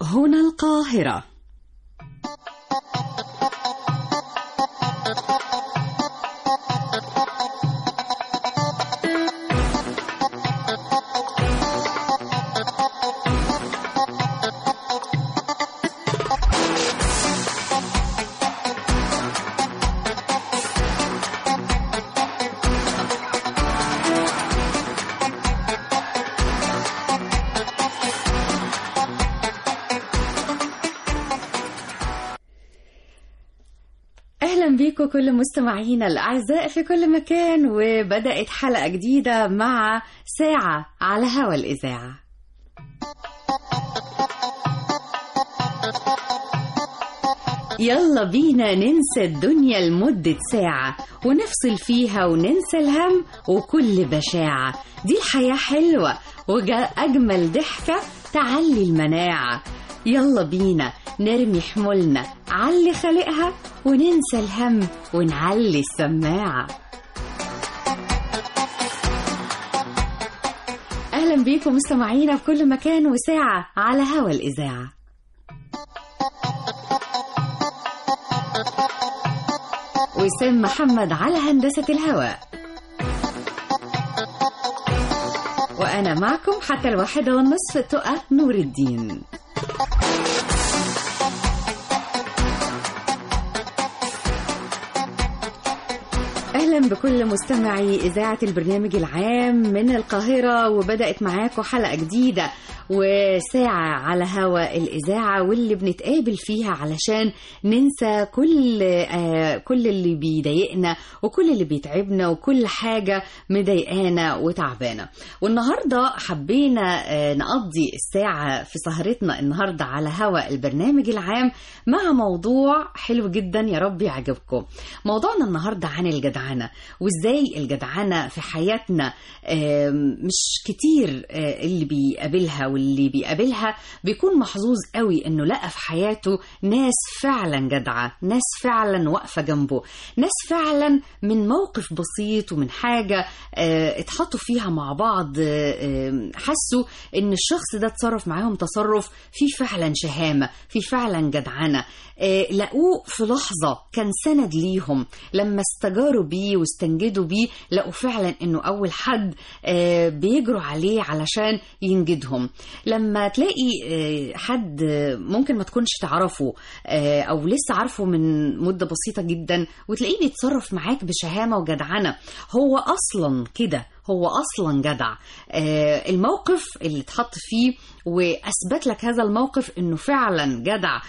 هنا القاهرة أهلا بيكم كل مستمعينا الأعزاء في كل مكان وبدأت حلقة جديدة مع ساعة على هوا الإذاعة يلا بينا ننسى الدنيا لمدة ساعة ونفصل فيها وننسى الهم وكل بشاعة دي الحياة حلوة وأجمل ضحكة تعلي المناعة يلا بينا نرمي حمولنا علي خلقها وننسى الهم ونعلي السماعة أهلا بيكم مستمعينا في كل مكان وساعة على هوا الإذاعة وسام محمد على هندسة الهواء وأنا معكم حتى الواحدة والنصف تقى نور الدين اهلا بكل مستمعي اذاعه البرنامج العام من القاهره وبدات معاكم حلقه جديده وساعة على هوا الإذاعة واللي بنتقابل فيها علشان ننسى كل آه كل اللي بيضايقنا وكل اللي بيتعبنا وكل حاجة مضايقانا وتعبانا والنهاردة حبينا آه نقضي الساعة في سهرتنا النهاردة على هوا البرنامج العام مع موضوع حلو جدا يا رب يعجبكم موضوعنا النهاردة عن الجدعنة وازاي الجدعنة في حياتنا آه مش كتير اللي بيقابلها واللي بيقابلها بيكون محظوظ قوي انه لقى في حياته ناس فعلا جدعه ناس فعلا واقفه جنبه ناس فعلا من موقف بسيط ومن حاجه اه اتحطوا فيها مع بعض اه حسوا ان الشخص ده اتصرف معاهم تصرف فيه فعلا شهامه فيه فعلا جدعنه اه لقوه في لحظه كان سند ليهم لما استجاروا بيه واستنجدوا بيه لقوا فعلا انه اول حد بيجروا عليه علشان ينجدهم لما تلاقي حد ممكن ما تكونش تعرفه او لسه عارفه من مده بسيطه جدا وتلاقيه بيتصرف معاك بشهامه وجدعنه هو اصلا كده هو اصلا جدع آه الموقف اللي اتحط فيه واثبت لك هذا الموقف انه فعلا جدع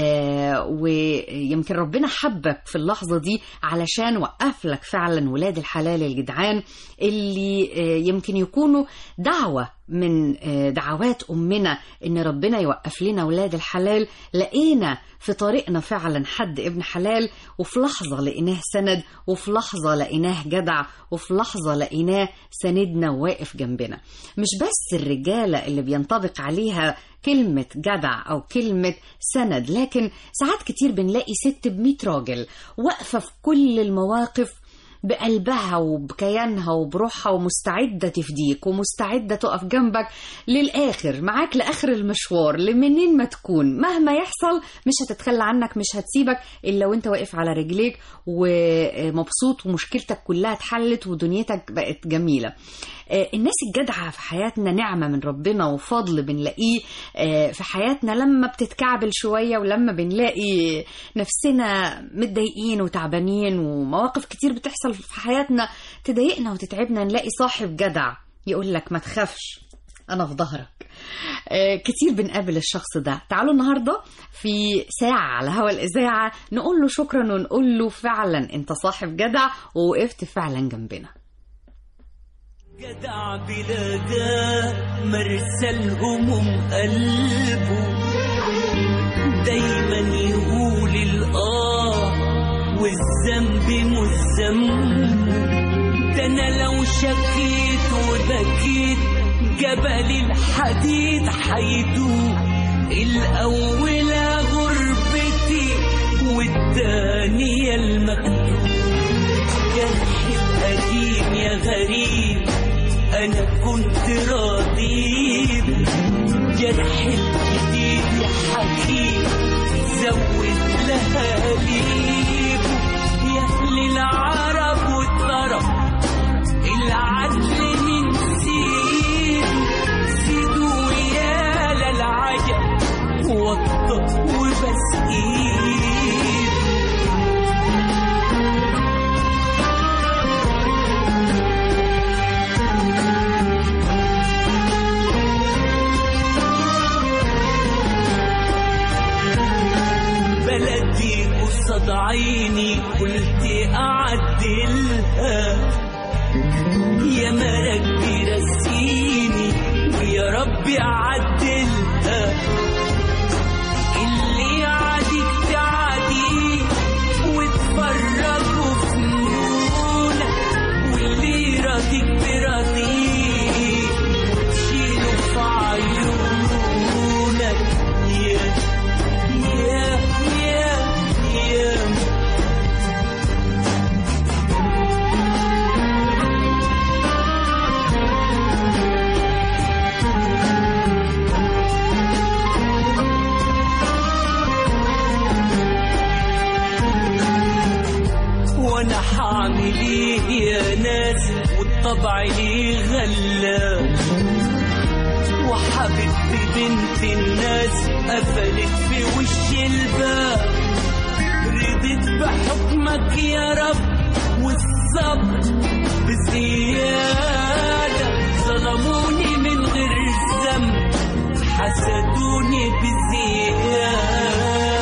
آه ويمكن ربنا حبك في اللحظه دي علشان وقف لك فعلا ولاد الحلال الجدعان اللي آه يمكن يكونوا دعوه من دعوات امنا ان ربنا يوقف لنا ولاد الحلال لقينا في طريقنا فعلا حد ابن حلال وفي لحظه لقيناه سند وفي لحظه لقيناه جدع وفي لحظه لقيناه سندنا وواقف جنبنا مش بس الرجاله اللي بينطبق عليها كلمة جدع أو كلمة سند لكن ساعات كتير بنلاقي ست بمية راجل واقفة في كل المواقف بقلبها وبكيانها وبروحها ومستعدة تفديك ومستعدة تقف جنبك للآخر معاك لآخر المشوار لمنين ما تكون مهما يحصل مش هتتخلى عنك مش هتسيبك إلا وانت واقف على رجليك ومبسوط ومشكلتك كلها اتحلت ودنيتك بقت جميلة الناس الجدعة في حياتنا نعمة من ربنا وفضل بنلاقيه في حياتنا لما بتتكعبل شوية ولما بنلاقي نفسنا متضايقين وتعبانين ومواقف كتير بتحصل في حياتنا تضايقنا وتتعبنا نلاقي صاحب جدع يقول لك ما تخافش أنا في ظهرك كتير بنقابل الشخص ده تعالوا النهاردة في ساعة على هوا الإذاعة نقول له شكرا ونقول له فعلا أنت صاحب جدع ووقفت فعلا جنبنا جدع بلادة مرسى الهموم قلبه دايما يقول الآه والذنب مش ذنبه ده أنا لو شكيت وبكيت جبل الحديد حيدوب الأولى غربتي والتانية المكتوب جرحي القديم يا غريب أنا كنت راضي جرح الجديد يا ليكوا يا أهل العرب والطرب العدل من سيد سيدوا يا للعجب وطط وبسكيت بلدي قصاد عيني قلت أعدلها يا مربي رسيني ويا ربي عدلها اللي عاديك تعاديه وتفرجوا في نونك واللي راضيك براضيه شيله في عيونك يا يا يا يا وانا حعمل ايه يا ناس والطبع ليه غلا وحبيبتي بنت الناس قفلت في وش الباب ردت بحكمك يا رب والصبر بزيادة ظلموني من غير ذنب حسدوني بزيادة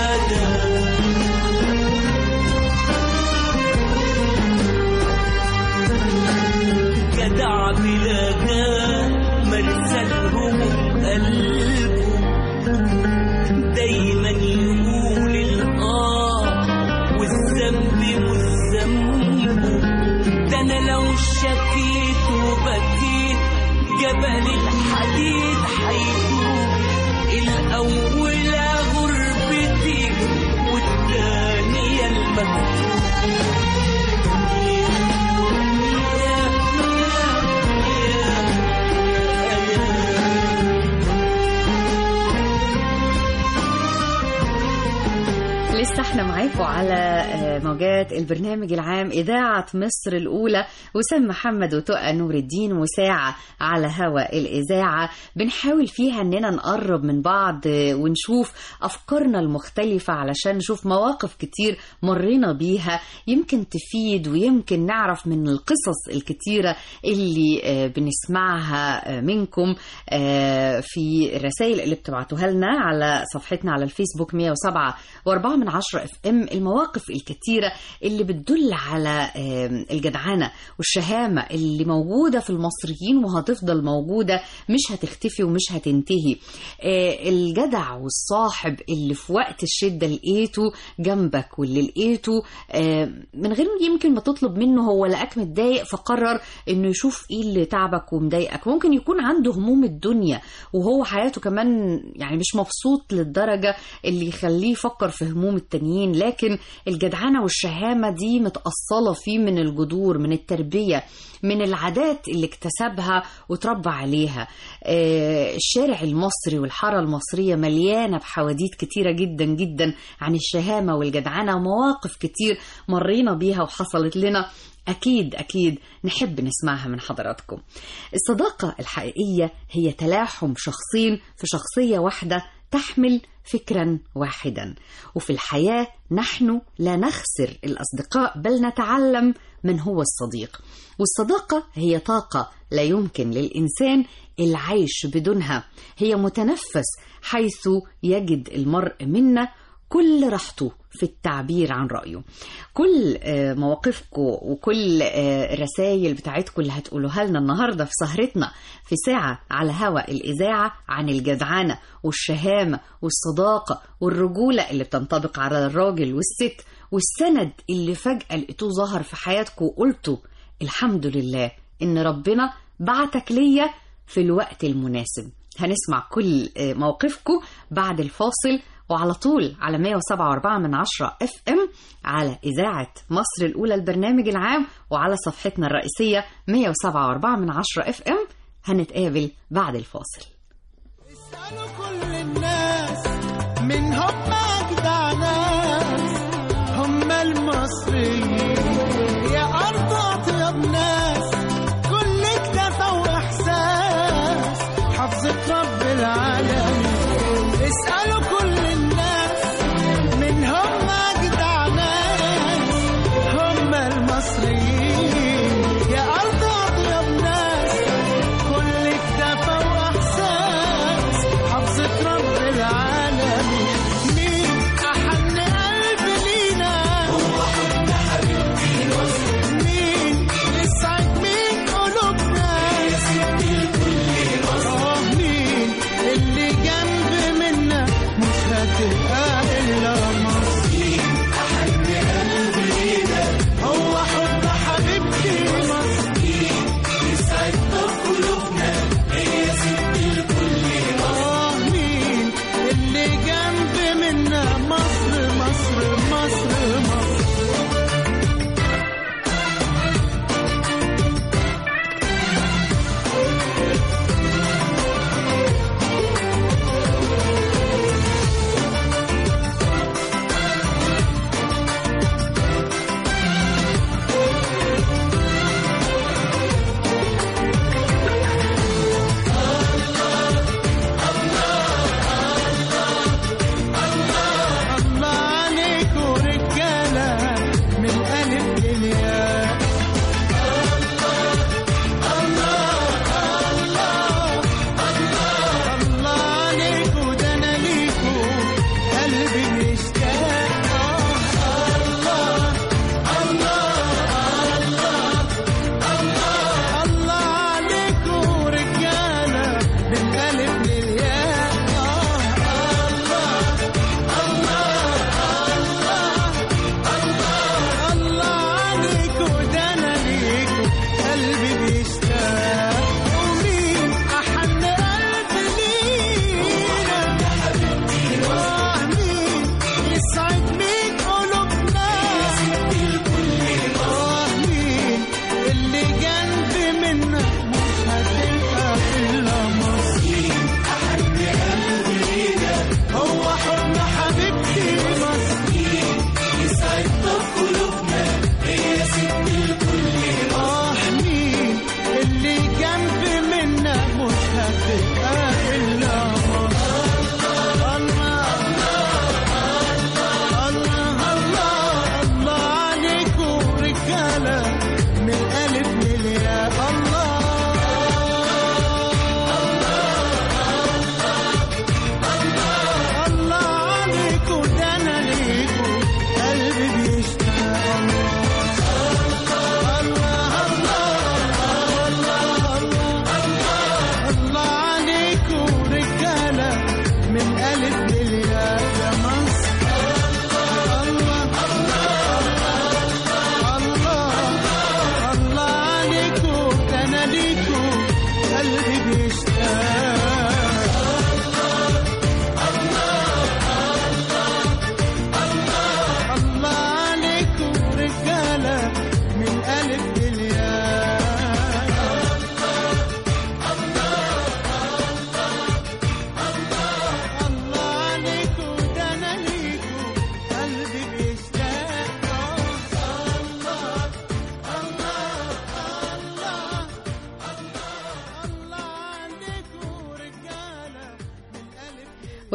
جدع بلا جاه مرسلهم قلبه دايما يقول الآه والذنب مش ذنبه ده أنا لو شكيت وبكيت جبل الحديد هيدوب الأولى غربتي والتانية المكتوب لسه احنا معاكم على آه، موجات البرنامج العام إذاعة مصر الأولى وسام محمد وتقى نور الدين وساعة على هوا الإذاعة بنحاول فيها إننا نقرب من بعض آه، ونشوف أفكارنا المختلفة علشان نشوف مواقف كتير مرينا بيها يمكن تفيد ويمكن نعرف من القصص الكتيرة اللي آه، بنسمعها آه، منكم آه، في الرسائل اللي بتبعتوها لنا على صفحتنا على الفيسبوك 107 و4 من عشرة اف ام المواقف الكتيرة اللي بتدل على آم، الجدعنة والشهامة اللي موجودة في المصريين وهتفضل موجودة مش هتختفي ومش هتنتهي آه، الجدع والصاحب اللي في وقت الشدة لقيته جنبك واللي لقيته آه، من غير يمكن ما تطلب منه هو لقاك متضايق فقرر انه يشوف ايه اللي تعبك ومضايقك ممكن يكون عنده هموم الدنيا وهو حياته كمان يعني مش مبسوط للدرجة اللي يخليه يفكر في هموم التانيين لكن الجدعنة والشهامة دي متأصلة فيه من الجذور من التربية من العادات اللي اكتسبها وتربى عليها آه، الشارع المصري والحارة المصرية مليانة بحواديت كتيرة جدا جدا عن الشهامة والجدعنة ومواقف كتير مرينا بيها وحصلت لنا أكيد أكيد نحب نسمعها من حضراتكم الصداقة الحقيقية هي تلاحم شخصين في شخصية واحدة تحمل فكرا واحدا وفي الحياة نحن لا نخسر الأصدقاء بل نتعلم من هو الصديق والصداقة هي طاقة لا يمكن للإنسان العيش بدونها هي متنفس حيث يجد المرء منا كل راحته في التعبير عن رأيه كل آه، مواقفكم وكل آه، الرسائل بتاعتكم اللي هتقولوها لنا النهاردة في سهرتنا في ساعة على هوا الإذاعة عن الجدعنة والشهامة والصداقة والرجولة اللي بتنطبق على الراجل والست والسند اللي فجأة لقيتوه ظهر في حياتكم وقلتوا الحمد لله إن ربنا بعتك ليا في الوقت المناسب هنسمع كل آه، مواقفكم بعد الفاصل وعلى طول على 107.4 من عشرة اف ام على إذاعة مصر الأولى البرنامج العام وعلى صفحتنا الرئيسية 107.4 من عشرة اف ام هنتقابل بعد الفاصل اسألوا كل الناس من هم أجدع ناس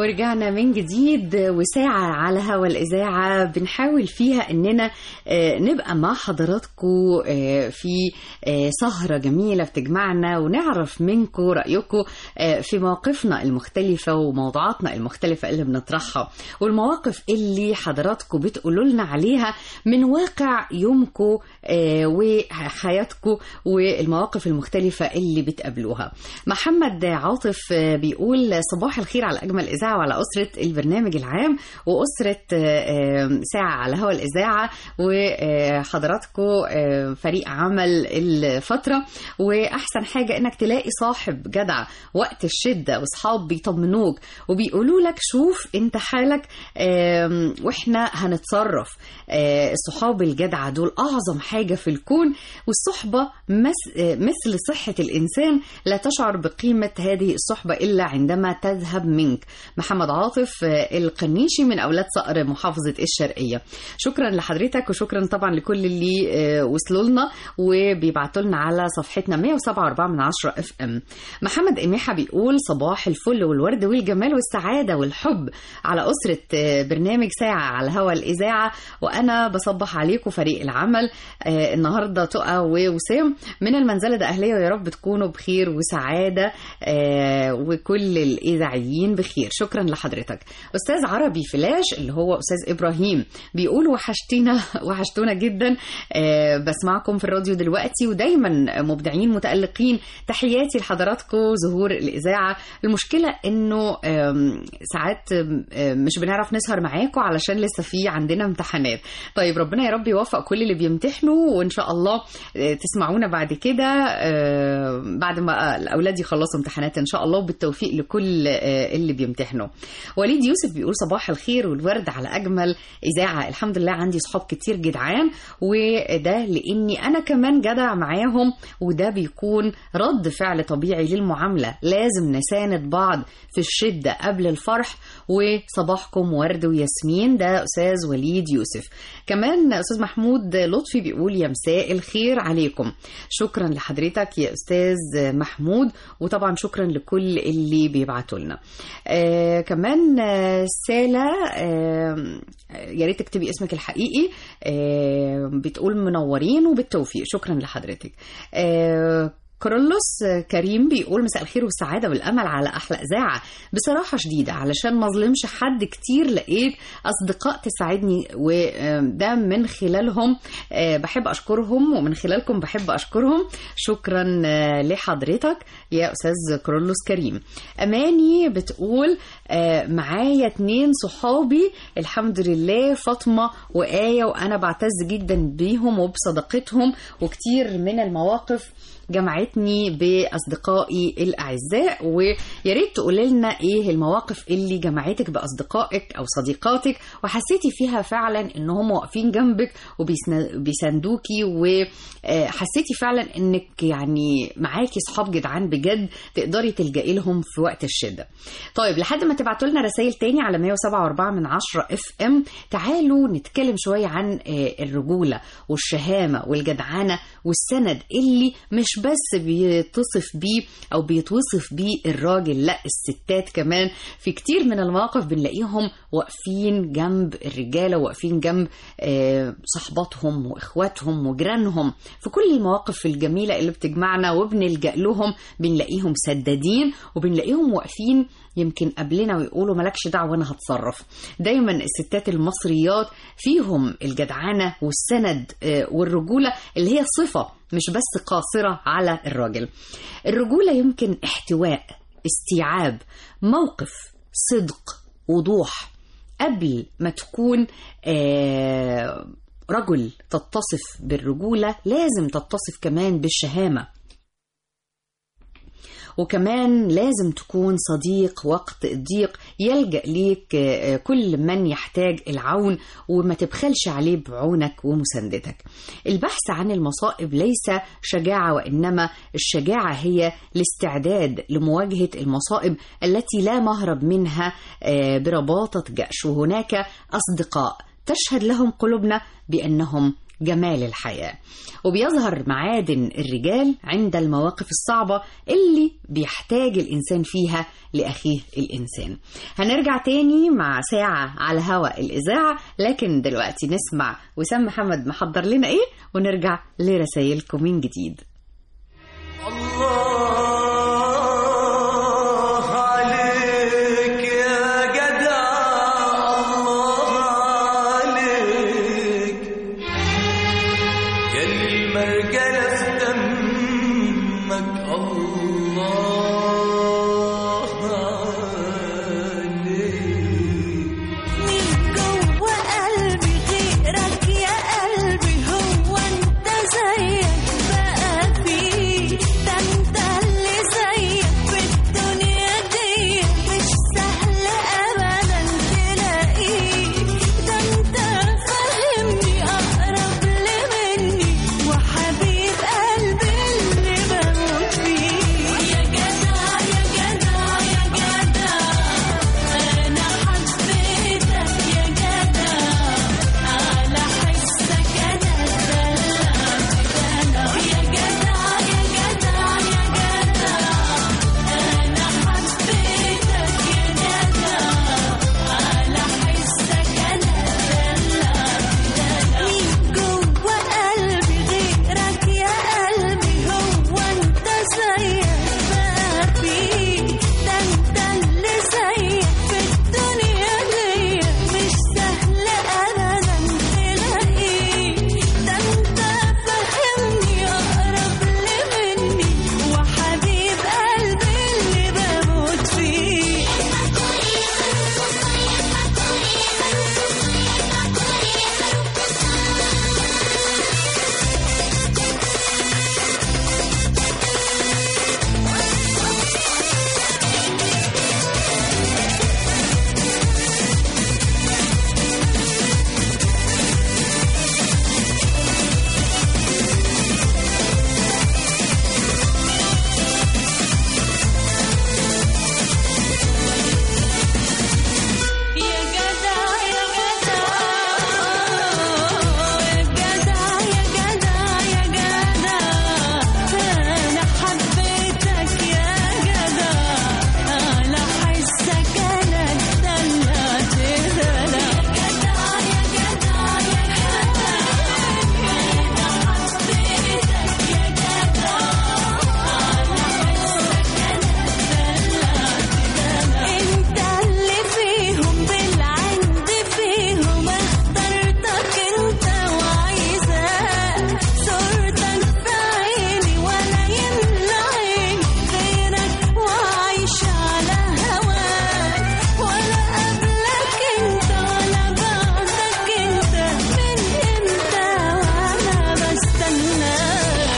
ورجعنا من جديد وساعة على هوا الإذاعة بنحاول فيها إننا آه، نبقى مع حضراتكم آه، في آه، سهرة جميلة بتجمعنا ونعرف منكم رأيكم آه، في مواقفنا المختلفة وموضوعاتنا المختلفة اللي بنطرحها والمواقف اللي حضراتكم بتقولوا لنا عليها من واقع يومكم آه، وحياتكم والمواقف المختلفة اللي بتقابلوها محمد عاطف آه، بيقول صباح الخير على أجمل إذاعة وعلى أسرة البرنامج العام وأسرة آه، آه، ساعة على هوا الإذاعة وحضراتكم آه، فريق عمل الفترة وأحسن حاجة إنك تلاقي صاحب جدع وقت الشدة وصحاب بيطمنوك وبيقولوا لك شوف أنت حالك آم، وإحنا هنتصرف آه، الصحاب الجدعة دول أعظم حاجة في الكون والصحبة مس- آه، مثل صحة الإنسان لا تشعر بقيمة هذه الصحبة إلا عندما تذهب منك محمد عاطف آه، القنيشي من أولاد صقر محافظة الشرقية شكرا لحضرتك وشكرا طبعا لكل اللي آه، وصلوا لنا وبيبعتوا لنا على صفحتنا 107.4 من 10 اف ام محمد إميحة بيقول صباح الفل والورد والجمال والسعادة والحب على أسرة آه، برنامج ساعة على هوا الإذاعة وأنا بصبح عليكم فريق العمل آه، النهاردة تقى ووسام من المنزلة ده أهلية ويا رب تكونوا بخير وسعادة آه، وكل الإذاعيين بخير شكرا لحضرتك أستاذ عربي فلاش اللي هو أستاذ إبراهيم بيقول وحشتينا وحشتونا جدا آه، بسمعكم في الراديو دلوقتي ودايما مبدعين متألقين تحياتي لحضراتكم ظهور الإذاعة المشكلة إنه آم، ساعات آم، آم، مش بنعرف نسهر معاكم علشان لسه في عندنا امتحانات طيب ربنا يا رب يوفق كل اللي بيمتحنوا وإن شاء الله آه، تسمعونا بعد كده آه، بعد ما الأولاد يخلصوا امتحانات إن شاء الله وبالتوفيق لكل آه، اللي بيمتحنوا وليد يوسف بيقول صباح الخير والورد على أجمل إذاعة الحمد لله عندي صحاب كتير جدعان وده لأني أنا كمان جدع معاهم وده بيكون رد فعل طبيعي للمعاملة لازم نساند بعض في الشدة قبل الفرح وصباحكم ورد وياسمين ده أستاذ وليد يوسف كمان أستاذ محمود لطفي بيقول يا مساء الخير عليكم شكرا لحضرتك يا أستاذ محمود وطبعا شكرا لكل اللي بيبعتوا لنا آه كمان آه سالة آه يا ريت تكتبي اسمك الحقيقي آه بتقول منورين وبالتوفيق شكرا لحضرتك آه كرولوس كريم بيقول مساء الخير والسعادة والأمل على أحلى إذاعة بصراحة شديدة علشان ما ظلمش حد كتير لقيت أصدقاء تساعدني وده من خلالهم آه، بحب أشكرهم ومن خلالكم بحب أشكرهم شكرا آه، لحضرتك يا أستاذ كرولوس كريم أماني بتقول آه، معايا اتنين صحابي الحمد لله فاطمة وآية وأنا بعتز جدا بيهم وبصداقتهم وكتير من المواقف جمعتني بأصدقائي الأعزاء ويا ريت تقولي لنا إيه المواقف اللي جمعتك بأصدقائك أو صديقاتك وحسيتي فيها فعلا إن هم واقفين جنبك وبيساندوكي وحسيتي فعلا إنك يعني معاكي صحاب جدعان بجد تقدري تلجئي لهم في وقت الشدة طيب لحد ما تبعتوا لنا رسائل تاني على 107.4 من 10 اف ام تعالوا نتكلم شوية عن آه، الرجولة والشهامة والجدعنة والسند اللي مش بس بيتصف بيه او بيتوصف بيه الراجل لا الستات كمان في كتير من المواقف بنلاقيهم واقفين جنب الرجالة واقفين جنب آه، صحباتهم واخواتهم وجيرانهم في كل المواقف الجميلة اللي بتجمعنا وبنلجأ لهم بنلاقيهم سدادين وبنلاقيهم واقفين يمكن قبلنا ويقولوا مالكش دعوة أنا هتصرف دايما الستات المصريات فيهم الجدعنة والسند آه، والرجولة اللي هي صفة مش بس قاصرة على الراجل الرجولة يمكن احتواء استيعاب موقف صدق وضوح قبل ما تكون آه، رجل تتصف بالرجولة لازم تتصف كمان بالشهامة وكمان لازم تكون صديق وقت الضيق يلجأ ليك آه، كل من يحتاج العون وما تبخلش عليه بعونك ومساندتك البحث عن المصائب ليس شجاعة وإنما الشجاعة هي الاستعداد لمواجهة المصائب التي لا مهرب منها آه، برباطة جأش وهناك أصدقاء تشهد لهم قلوبنا بأنهم جمال الحياة وبيظهر معادن الرجال عند المواقف الصعبة اللي بيحتاج الإنسان فيها لأخيه الإنسان هنرجع تاني مع ساعة على هواء الإذاعة لكن دلوقتي نسمع وسام محمد محضر لنا إيه ونرجع لرسايلكم من جديد الله عليك يا جدع الله عليك يا المرجلة في دمك الله عليك من جوه قلبي غيرك يا قلبي هو انت زيك بقى فيه ده انت اللي زيك في الدنيا دي مش سهل ابدا تلاقيه ده انت فاهمني اقرب لي مني وحبيب قلبي اللي بموت فيه يا جدع يا جدع يا جدع أنا حبيتك يا جدع على حسك أنا اتدلعت أنا يا جدع يا جدع يا جدع أنا حبيتك يا جدع على حسك أنا اتدلعت مين جوه قلبي غيرك يا قلبي هو أنت زيك بقى فيه ده أنت اللي زيك في الدنيا دي مش سهل أبدا تلاقيه ده أنت فاهمني أقرب لي مني وحبيب قلبي اللي بموت فيه يا جدع يا جدع يا جدع يا جدع يا جدع أنا حبيتك يا جدع على حسك أنا اتدلعت دلع يا جدع يا جدع يا جدع أنا حبيتك يا جدع على حسك أنا اتدلعت انت اللي فيهم بالعند فيهم اخترتك انت وعايزاك صورتك في عيني ولا يملى عيني غيرك وعايش على هواك ولا قبلك انت ولا بعدك انت من امتى وانا بستناك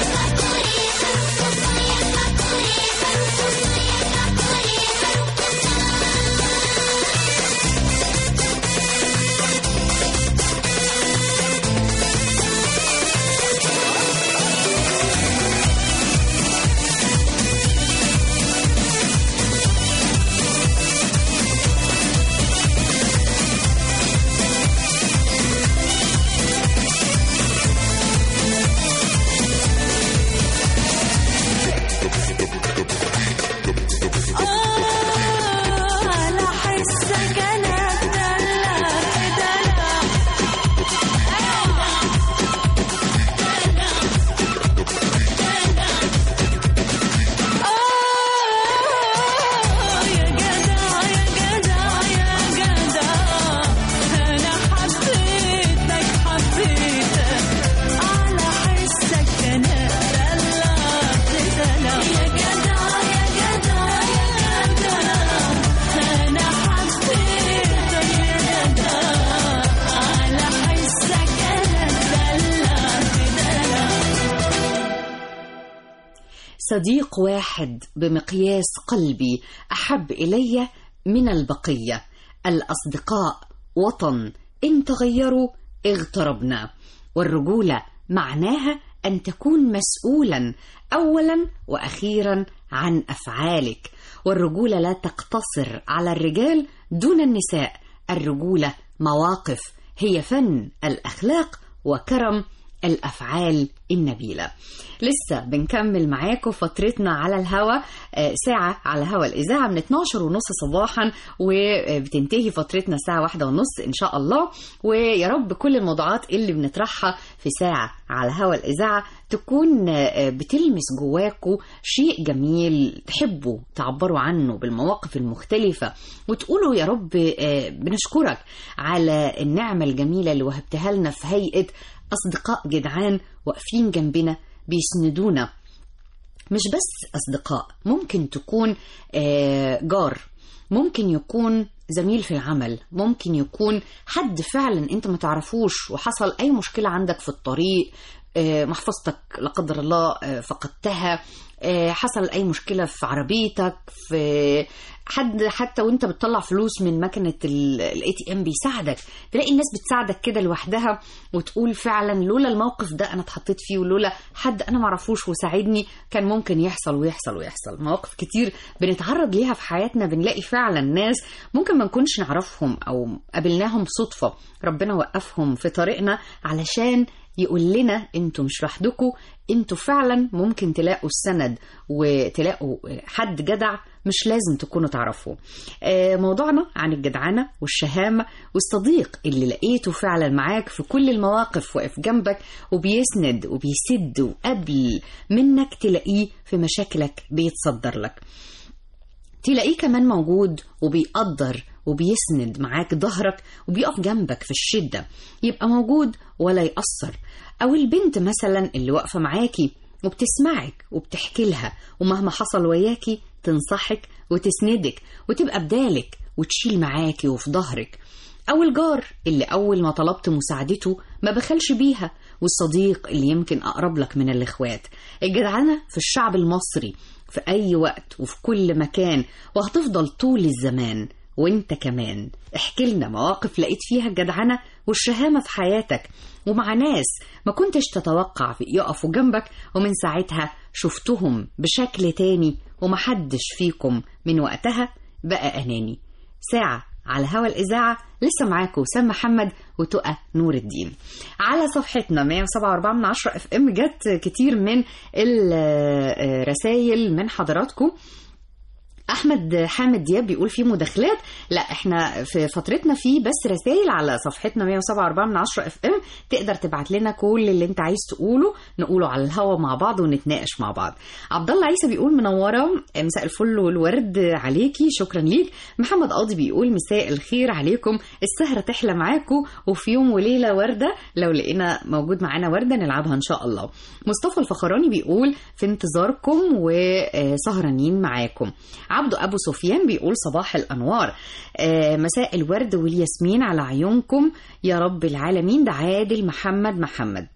آه على حسك أنا اتدلعت دلع آه يا جدع يا جدع يا جدع أنا حبيتك حبيتك على حسك أنا اتدلعت دلع يا جدع يا جدع يا جدع أنا حبيتك يا جدع على حسك أنا اتدلعت دلع صديق واحد بمقياس قلبي احب الي من البقيه الاصدقاء وطن ان تغيروا اغتربنا والرجوله معناها ان تكون مسؤولا اولا واخيرا عن افعالك والرجوله لا تقتصر على الرجال دون النساء الرجوله مواقف هي فن الاخلاق وكرم الأفعال النبيلة لسه بنكمل معاكم فترتنا على الهوا آه، ساعة على هوا الإذاعة من 12 ونص صباحا وبتنتهي فترتنا الساعة واحدة ونص إن شاء الله ويا رب كل الموضوعات اللي بنطرحها في ساعة على هوا الإذاعة تكون آه، بتلمس جواكوا شيء جميل تحبوا تعبروا عنه بالمواقف المختلفة وتقولوا يا رب آه، بنشكرك على النعمة الجميلة اللي وهبتها لنا في هيئة أصدقاء جدعان واقفين جنبنا بيسندونا مش بس أصدقاء ممكن تكون آه، جار ممكن يكون زميل في العمل ممكن يكون حد فعلا انت ما تعرفوش وحصل اي مشكلة عندك في الطريق آه، محفظتك لا قدر الله آه، فقدتها آه، حصل اي مشكله في عربيتك في حد حتى وانت بتطلع فلوس من مكنه الاي تي ام بيساعدك تلاقي الناس بتساعدك كده لوحدها وتقول فعلا لولا الموقف ده انا اتحطيت فيه ولولا حد انا معرفوش وساعدني كان ممكن يحصل ويحصل ويحصل مواقف كتير بنتعرض ليها في حياتنا بنلاقي فعلا ناس ممكن ما نكونش نعرفهم او قابلناهم صدفه ربنا وقفهم في طريقنا علشان يقول لنا انتوا مش لوحدكم انتوا فعلا ممكن تلاقوا السند وتلاقوا حد جدع مش لازم تكونوا تعرفوه آه، موضوعنا عن الجدعنة والشهامة والصديق اللي لقيته فعلا معاك في كل المواقف واقف جنبك وبيسند وبيسد وقبل منك تلاقيه في مشاكلك بيتصدر لك تلاقيه كمان موجود وبيقدر وبيسند معاك ظهرك وبيقف جنبك في الشدة يبقى موجود ولا يأثر أو البنت مثلا اللي واقفة معاكي وبتسمعك وبتحكي لها ومهما حصل وياكي تنصحك وتسندك وتبقى بدالك وتشيل معاكي وفي ظهرك أو الجار اللي أول ما طلبت مساعدته ما بخلش بيها والصديق اللي يمكن أقرب لك من الإخوات الجدعنة في الشعب المصري في أي وقت وفي كل مكان وهتفضل طول الزمان وانت كمان احكي لنا مواقف لقيت فيها الجدعنة والشهامة في حياتك ومع ناس ما كنتش تتوقع في يقفوا جنبك ومن ساعتها شفتهم بشكل تاني ومحدش فيكم من وقتها بقى أناني ساعة على هوا الإذاعة لسه معاكم سام محمد وتقى نور الدين على صفحتنا 107.4 من 10 اف ام جت كتير من الرسائل من حضراتكم احمد حامد دياب بيقول في مداخلات لا احنا في فترتنا في بس رسائل على صفحتنا 107.4 من 10 اف ام تقدر تبعت لنا كل اللي انت عايز تقوله نقوله على الهوا مع بعض ونتناقش مع بعض عبد الله عيسى بيقول منوره مساء الفل والورد عليكي شكرا ليك محمد قاضي بيقول مساء الخير عليكم السهره تحلى معاكم وفي يوم وليله ورده لو لقينا موجود معانا ورده نلعبها ان شاء الله مصطفى الفخراني بيقول في انتظاركم وسهرانين معاكم عبده ابو سفيان بيقول صباح الانوار آه، مساء الورد والياسمين على عيونكم يا رب العالمين ده عادل محمد محمد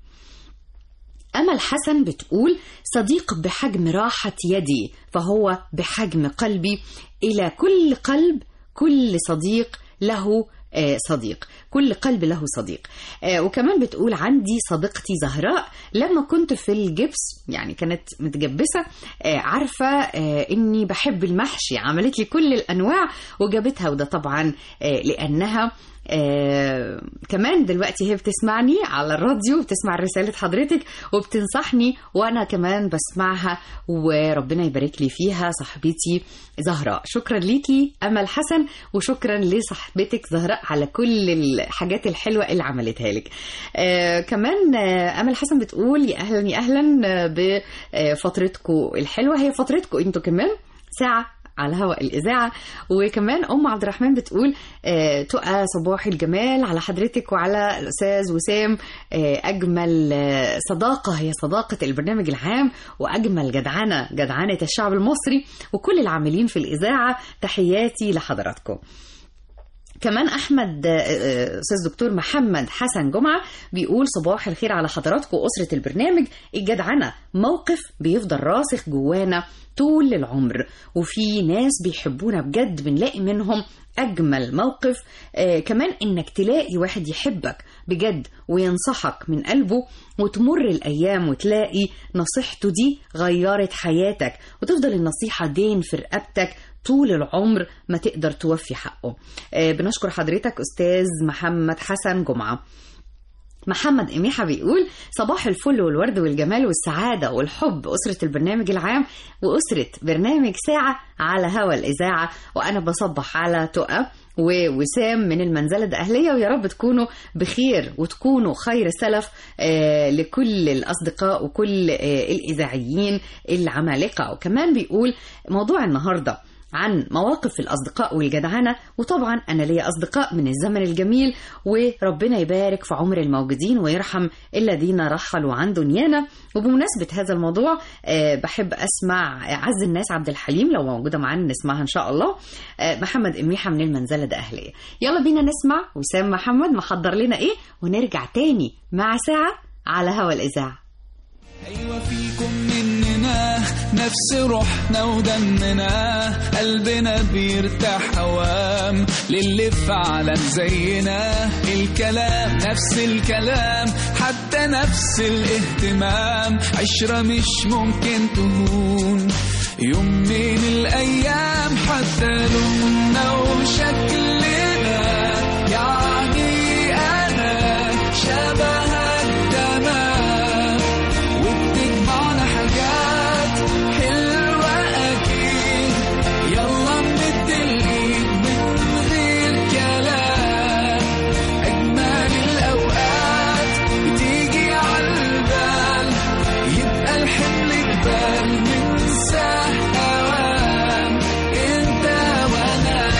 أمل حسن بتقول صديق بحجم راحة يدي فهو بحجم قلبي إلى كل قلب كل صديق له آه، صديق كل قلب له صديق آه، وكمان بتقول عندي صديقتي زهراء لما كنت في الجبس يعني كانت متجبسة آه، عارفة آه، اني بحب المحشي عملت لي كل الانواع وجابتها وده طبعا آه، لانها آه كمان دلوقتي هي بتسمعني على الراديو بتسمع رسالة حضرتك وبتنصحني وأنا كمان بسمعها وربنا يبارك لي فيها صاحبتي زهراء شكرا ليكي أمل حسن وشكرا لصاحبتك زهراء على كل الحاجات الحلوة اللي عملتها لك آه كمان آه أمل حسن بتقول يا أهلا يا أهلا آه، بفترتكم الحلوة هي فترتكم انتوا كمان ساعة على هواء الإذاعة وكمان أم عبد الرحمن بتقول آه، تقى صباح الجمال على حضرتك وعلى الأستاذ وسام آه، أجمل آه، صداقة هي صداقة البرنامج العام وأجمل جدعنة جدعنة الشعب المصري وكل العاملين في الإذاعة تحياتي لحضراتكم كمان احمد آه، آه، استاذ دكتور محمد حسن جمعه بيقول صباح الخير على حضراتكم اسره البرنامج الجدعنه موقف بيفضل راسخ جوانا طول العمر وفي ناس بيحبونا بجد بنلاقي منهم اجمل موقف آه كمان انك تلاقي واحد يحبك بجد وينصحك من قلبه وتمر الايام وتلاقي نصيحته دي غيرت حياتك وتفضل النصيحه دين في رقبتك طول العمر ما تقدر توفي حقه آه، بنشكر حضرتك أستاذ محمد حسن جمعة محمد إميحة بيقول صباح الفل والورد والجمال والسعادة والحب أسرة البرنامج العام وأسرة برنامج ساعة على هوا الإذاعة وأنا بصبح على تقى ووسام من المنزلة الأهلية ويا رب تكونوا بخير وتكونوا خير سلف آه، لكل الأصدقاء وكل آه، الإذاعيين العمالقة وكمان بيقول موضوع النهارده عن مواقف الأصدقاء والجدعنة وطبعا أنا ليا أصدقاء من الزمن الجميل وربنا يبارك في عمر الموجودين ويرحم الذين رحلوا عن دنيانا وبمناسبة هذا الموضوع آه، بحب أسمع عز الناس عبد الحليم لو موجودة معانا نسمعها إن شاء الله آه، محمد إميحة من المنزلة ده أهلية يلا بينا نسمع وسام محمد محضر لنا إيه ونرجع تاني مع ساعة على هوا الإذاعة أيوة فيكم مننا نفس روحنا ودمنا قلبنا بيرتاح أوام للي فعلا زينا الكلام نفس الكلام حتى نفس الاهتمام عشرة مش ممكن تهون يوم من الأيام حتى لوننا وشكلنا يعني أنا شبهك تمام وبتجمعنا حاجات حلوة أكيد يلا نمد الإيد من غير كلام أجمل الأوقات بتيجي عالبال يبقى الحمل جبال ننساه أوام أنت وأنا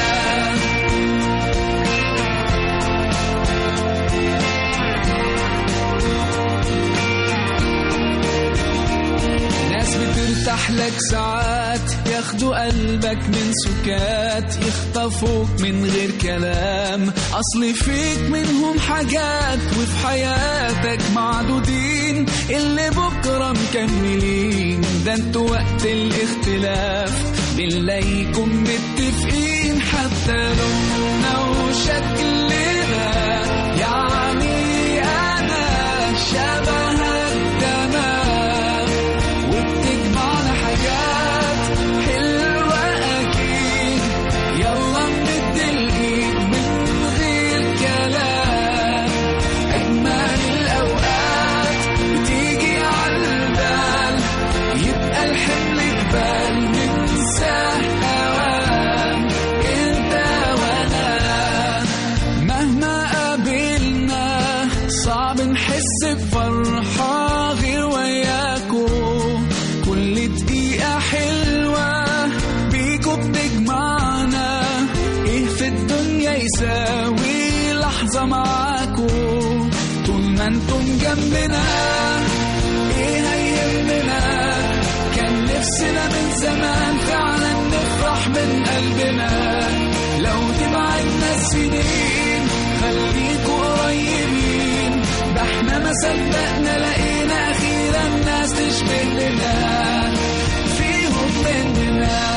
ناس بترتاح لك ساعات ياخدوا قلبك من سكات يخطفوك من غير كلام اصل فيك منهم حاجات وفي حياتك معدودين اللي بكره مكملين ده انتوا وقت الاختلاف بنلاقيكم متفقين حتى لوننا وشكلنا يعني انا شبهك تمام وبتجمعنا حاجات حلوة أكيد يلا نمد الإيد من غير كلام أجمل الأوقات بتيجي عالبال يبقى الحمل جبال ننساه أوام أنت وأنا مهما قابلنا صعب نحس بفرحة غير وياكو كل دقيقة حلوة بيكو بتجمعنا ايه في الدنيا يساوي لحظة معاكو طول ما انتم جنبنا ايه هيهمنا كان نفسنا من زمان فعلا نفرح من قلبنا لو تبعدنا السنين خليكوا قريبين ده احنا ما صدقنا لقينا اخيرا ناس تشبه لنا فيهم مننا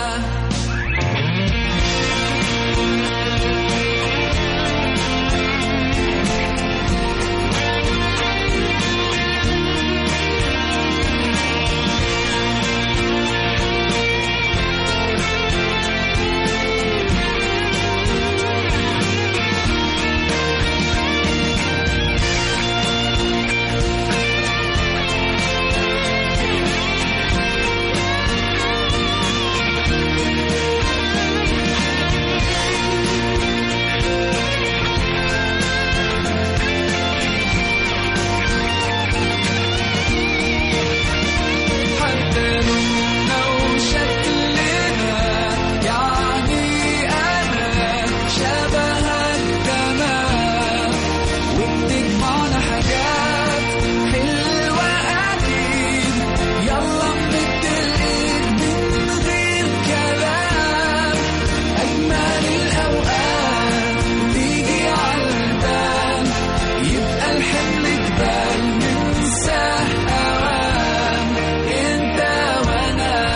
حتى لوننا وشكلنا يعني أنا شبهك تمام وبتجمعنا حاجات حلوة أكيد يلا نمد الإيد من غير كلام أجمل الأوقات تيجي عالبال يبقى الحمل جبال ننساه أوام أنت وأنا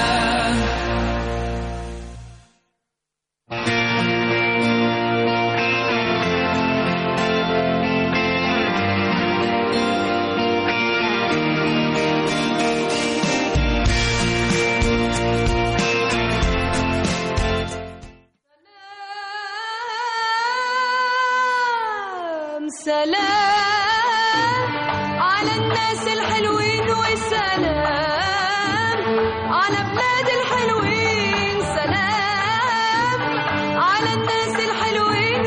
سلام على الناس الحلوين وسلام على بلاد الحلوين سلام على الناس الحلوين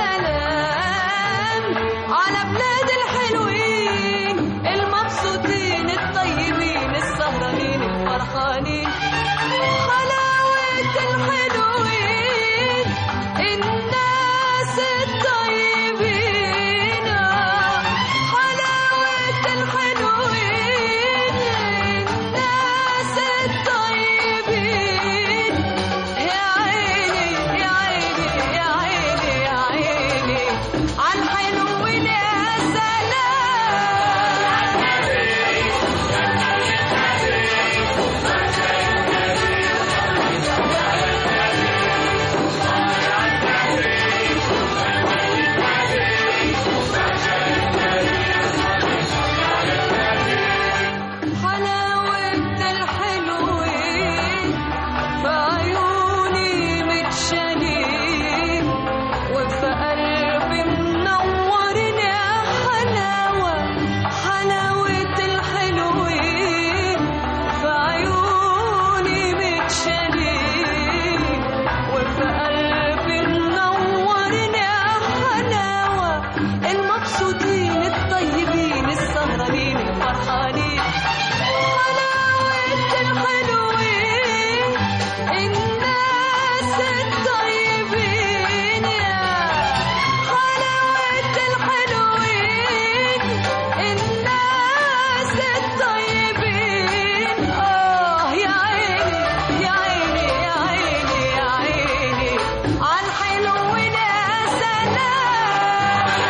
وسلام على بلاد الحلوين المبسوطين الطيبين السهرانين الفرحانين حلاوة الحلوين الناس الطيبين حلاوة الحلوين الناس الطيبين يا عيني يا عيني يا عيني يا عيني عالحلوين يا سلام حلاوة الحلوين في عيوني متشالين وفي قلبي منورين يا حلاوة حلاوة الحلوين في عيوني متشالين وفي قلبي منورين يا حلاوة المبسوطين الطيبين السهرانين الفرحانين حلاوة الحلوين الناس الطيبين يا حلاوة الحلوين الناس الطيبين آه يا عيني يا عيني يا عيني يا عيني عالحلوين يا سلام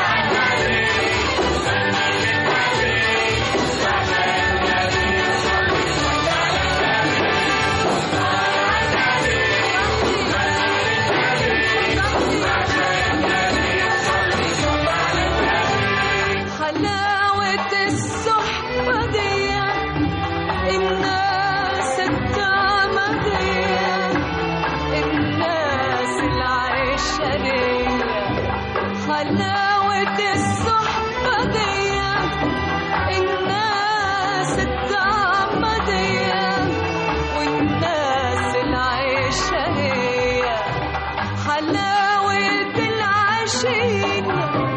حلاوة الصحبة دي الناس التامة دي الناس العشرية حلاوة الصحبة دي الناس التامة دي والناس العشرية حلاوة العشية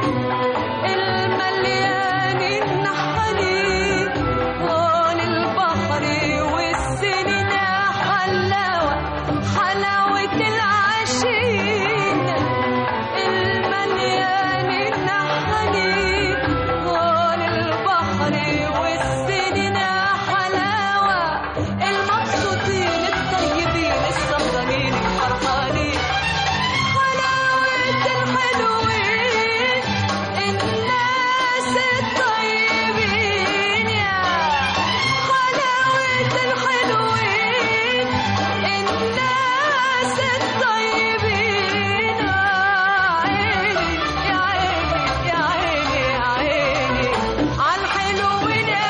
المليانين حنين طال البحر والسنين حلاوة حلاوة العشين المليانين حنين طال البحر والسنين حلاوة المبسوطين الطيبين السهرانين الفرحانين حلاوة الحلوين الناس الطيبين يا حلاوة الحلوين الناس الطيبين يا عيني يا عيني يا عيني يا عيني عالحلوين يا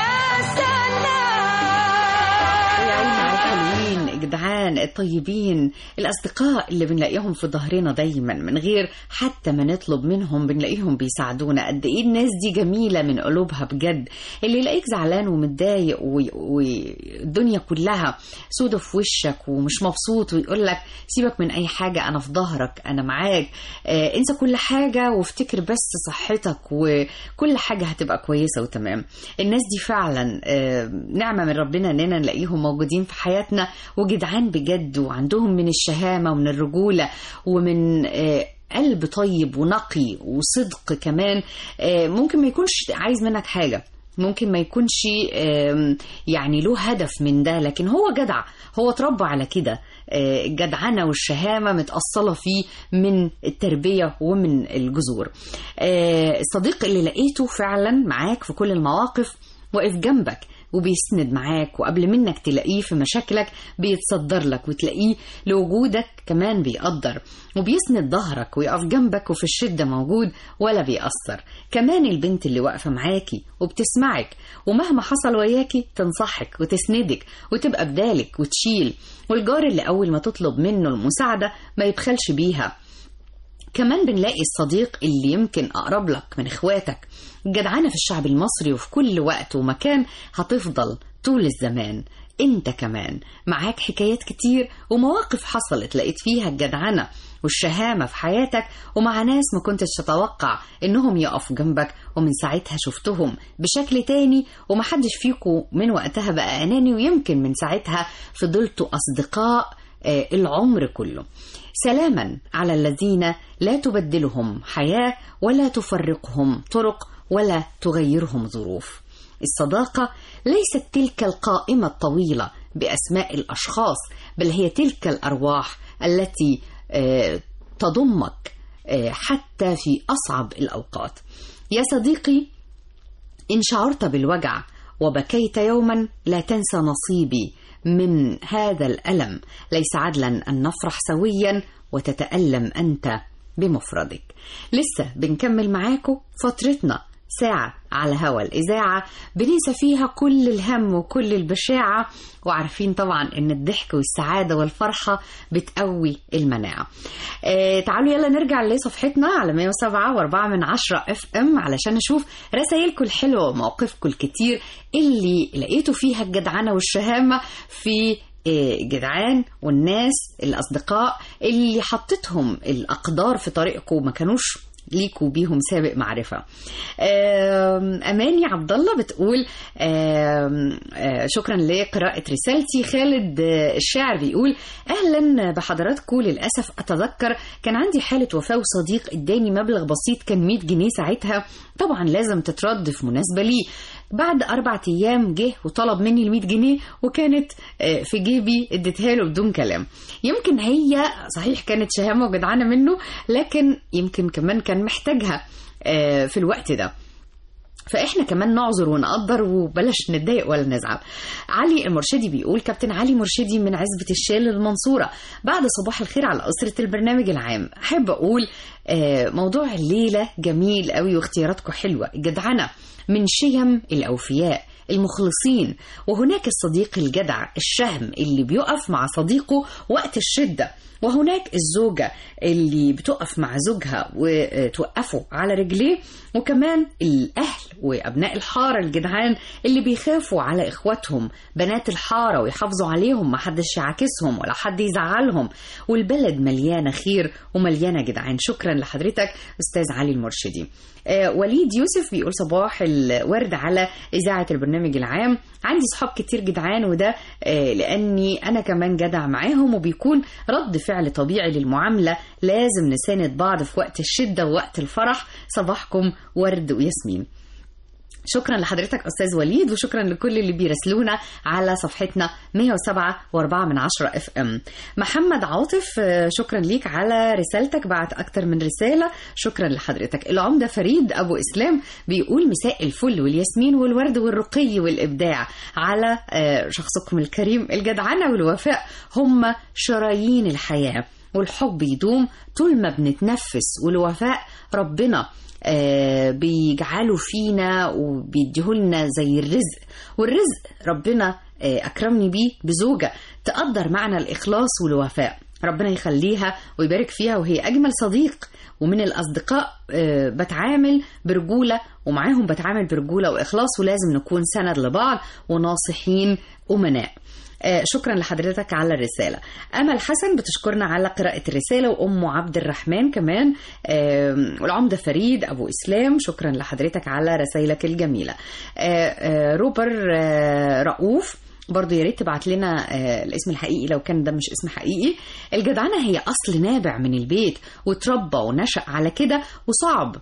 سلام يا عيني على الحلوين الجدعان الطيبين الأصدقاء اللي بنلاقيهم في ظهرنا دايما من غير حتى ما نطلب منهم بنلاقيهم بيساعدونا قد إيه الناس دي جميلة من قلوبها بجد اللي يلاقيك زعلان ومتضايق و- والدنيا كلها سودة في وشك ومش مبسوط ويقول لك سيبك من أي حاجة أنا في ظهرك أنا معاك آه انسى كل حاجة وافتكر بس صحتك وكل حاجة هتبقى كويسة وتمام الناس دي فعلا آه نعمة من ربنا إننا نلاقيهم موجودين في حياتنا وجدعان بجد وعندهم من الشهامة ومن الرجولة ومن آه قلب طيب ونقي وصدق كمان آه ممكن ما يكونش عايز منك حاجة ممكن ما يكونش آم، يعني له هدف من ده لكن هو جدع هو اتربى على كده آه، الجدعنة والشهامة متأصلة فيه من التربية ومن الجذور آه، الصديق اللي لقيته فعلا معاك في كل المواقف واقف جنبك وبيسند معاك وقبل منك تلاقيه في مشاكلك بيتصدر لك وتلاقيه لوجودك كمان بيقدر وبيسند ظهرك ويقف جنبك وفي الشدة موجود ولا بيأثر كمان البنت اللي واقفة معاكي وبتسمعك ومهما حصل وياكي تنصحك وتسندك وتبقى بدالك وتشيل والجار اللي أول ما تطلب منه المساعدة ما يبخلش بيها كمان بنلاقي الصديق اللي يمكن أقرب لك من إخواتك الجدعنة في الشعب المصري وفي كل وقت ومكان هتفضل طول الزمان انت كمان معاك حكايات كتير ومواقف حصلت لقيت فيها الجدعنة والشهامة في حياتك ومع ناس ما كنتش تتوقع انهم يقفوا جنبك ومن ساعتها شفتهم بشكل تاني ومحدش فيكم من وقتها بقى اناني ويمكن من ساعتها فضلتوا اصدقاء آه، العمر كله سلاما على الذين لا تبدلهم حياة ولا تفرقهم طرق ولا تغيرهم ظروف الصداقة ليست تلك القائمة الطويلة بأسماء الأشخاص بل هي تلك الأرواح التي آه، تضمك آه، حتى في أصعب الأوقات يا صديقي إن شعرت بالوجع وبكيت يوما لا تنسى نصيبي من هذا الألم ليس عدلا أن نفرح سويا وتتألم أنت بمفردك لسه بنكمل معاكم فترتنا ساعة على هوا الإذاعة بننسى فيها كل الهم وكل البشاعة وعارفين طبعا إن الضحك والسعادة والفرحة بتقوي المناعة آه تعالوا يلا نرجع لصفحتنا على 107 و4 من 10 اف ام علشان نشوف رسائلكم الحلوة ومواقفكم الكتير اللي لقيتوا فيها الجدعنة والشهامة في آه، جدعان والناس الأصدقاء اللي حطتهم الأقدار في طريقكم ما كانوش ليكوا بيهم سابق معرفة آم، أماني عبد الله بتقول آم، آه، شكرا لقراءة رسالتي خالد آه، الشاعر بيقول أهلا بحضراتكم للأسف أتذكر كان عندي حالة وفاة وصديق اداني مبلغ بسيط كان 100 جنيه ساعتها طبعا لازم تترد في مناسبة ليه بعد أربع أيام جه وطلب مني ال 100 جنيه وكانت آه، في جيبي اديتها له بدون كلام يمكن هي صحيح كانت شهامة وجدعانة منه لكن يمكن كمان كان محتاجها آه، في الوقت ده فاحنا كمان نعذر ونقدر وبلاش نتضايق ولا نزعل علي المرشدي بيقول كابتن علي مرشدي من عزبة الشال المنصورة بعد صباح الخير على أسرة البرنامج العام أحب أقول آه، موضوع الليلة جميل قوي واختياراتكم حلوة الجدعنة من شيم الأوفياء المخلصين وهناك الصديق الجدع الشهم اللي بيقف مع صديقه وقت الشدة وهناك الزوجة اللي بتقف مع زوجها وتوقفه على رجليه وكمان الأهل وأبناء الحارة الجدعان اللي بيخافوا على إخواتهم بنات الحارة ويحافظوا عليهم ما حدش يعاكسهم ولا حد يزعلهم والبلد مليانة خير ومليانة جدعان شكرا لحضرتك أستاذ علي المرشدي آه، وليد يوسف بيقول صباح الورد على إذاعة البرنامج العام عندي صحاب كتير جدعان وده آه، لأني أنا كمان جدع معاهم وبيكون رد فعل طبيعي للمعاملة لازم نساند بعض في وقت الشدة ووقت الفرح صباحكم ورد وياسمين شكرا لحضرتك استاذ وليد وشكرا لكل اللي بيراسلونا على صفحتنا 107 و4 من 10 اف ام محمد عاطف آه، شكرا ليك على رسالتك بعت اكتر من رساله شكرا لحضرتك العمده فريد ابو اسلام بيقول مساء الفل والياسمين والورد والرقي والابداع على آه، شخصكم الكريم الجدعنه والوفاء هم شرايين الحياه والحب يدوم طول ما بنتنفس والوفاء ربنا آه، بيجعله فينا وبيديهولنا زي الرزق والرزق ربنا آه، أكرمني بيه بزوجة تقدر معنى الإخلاص والوفاء ربنا يخليها ويبارك فيها وهي أجمل صديق ومن الأصدقاء آه، بتعامل برجولة ومعاهم بتعامل برجولة وإخلاص ولازم نكون سند لبعض وناصحين أمناء آه، شكرا لحضرتك على الرسالة أمل حسن بتشكرنا على قراءة الرسالة وأم عبد الرحمن كمان آم، والعمدة فريد أبو إسلام شكرا لحضرتك على رسائلك الجميلة آه، آه، روبر آه، رؤوف برضه يا ريت تبعت لنا آه، الاسم الحقيقي لو كان ده مش اسم حقيقي الجدعنة هي أصل نابع من البيت وتربى ونشأ على كده وصعب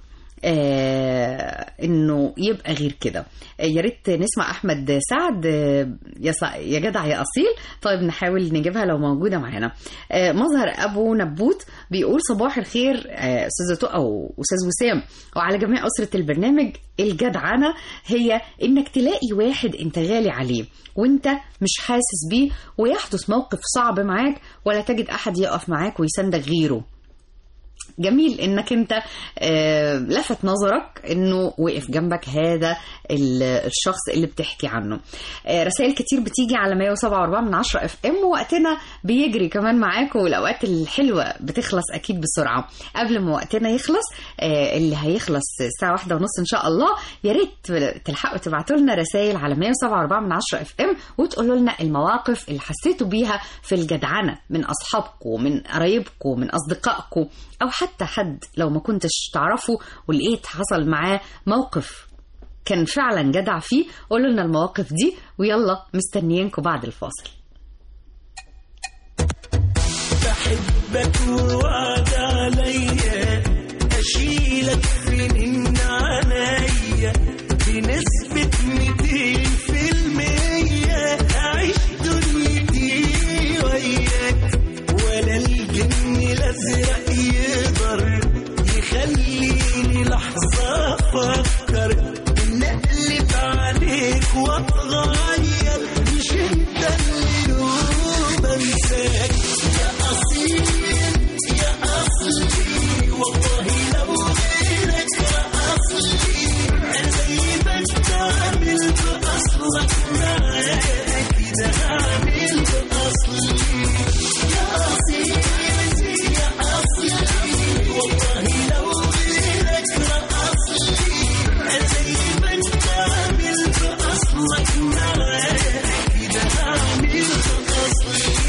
آه انه يبقى غير كده آه يا ريت نسمع احمد سعد آه يا ص- يا جدع يا اصيل طيب نحاول نجيبها لو موجوده معانا آه مظهر ابو نبوت بيقول صباح الخير آه استاذه تقى واستاذ وسام وعلى جميع اسره البرنامج الجدعنه هي انك تلاقي واحد انت غالي عليه وانت مش حاسس بيه ويحدث موقف صعب معاك ولا تجد احد يقف معاك ويساندك غيره جميل انك انت آه، لفت نظرك انه وقف جنبك هذا ال- الشخص اللي بتحكي عنه آه، رسائل كتير بتيجي على 107.4 من 10 اف ام ووقتنا بيجري كمان معاكم والاوقات الحلوه بتخلص اكيد بسرعه قبل ما وقتنا يخلص آه، اللي هيخلص الساعه واحدة ونص ان شاء الله يا ريت تلحقوا تبعتوا لنا رسائل على 107.4 من 10 اف ام وتقولوا لنا المواقف اللي حسيتوا بيها في الجدعنه من اصحابكم من قرايبكم من اصدقائكم او حتى حد لو ما كنتش تعرفه ولقيت حصل معاه موقف كان فعلا جدع فيه قولوا لنا المواقف دي ويلا مستنيينكم بعد الفاصل بحبك ووعد عليا اشيلك من عينيا بنسبة 200 في المية اعيش دنيتي وياك ولا الجن الازرق يقدر يخليني لحظة افكر ان اقلب عليك واتغير مش انت اللي يوم انساك يا اصيل يا اصلي والله لو غيرك يا اصلي انا زي ما انت عامل باصلك معاك كده عامل باصلي يا اصيل يا اصلي والله لو غيرك يا اصلي انا زي ما انت عامل باصلك معاك كده عامل باصلي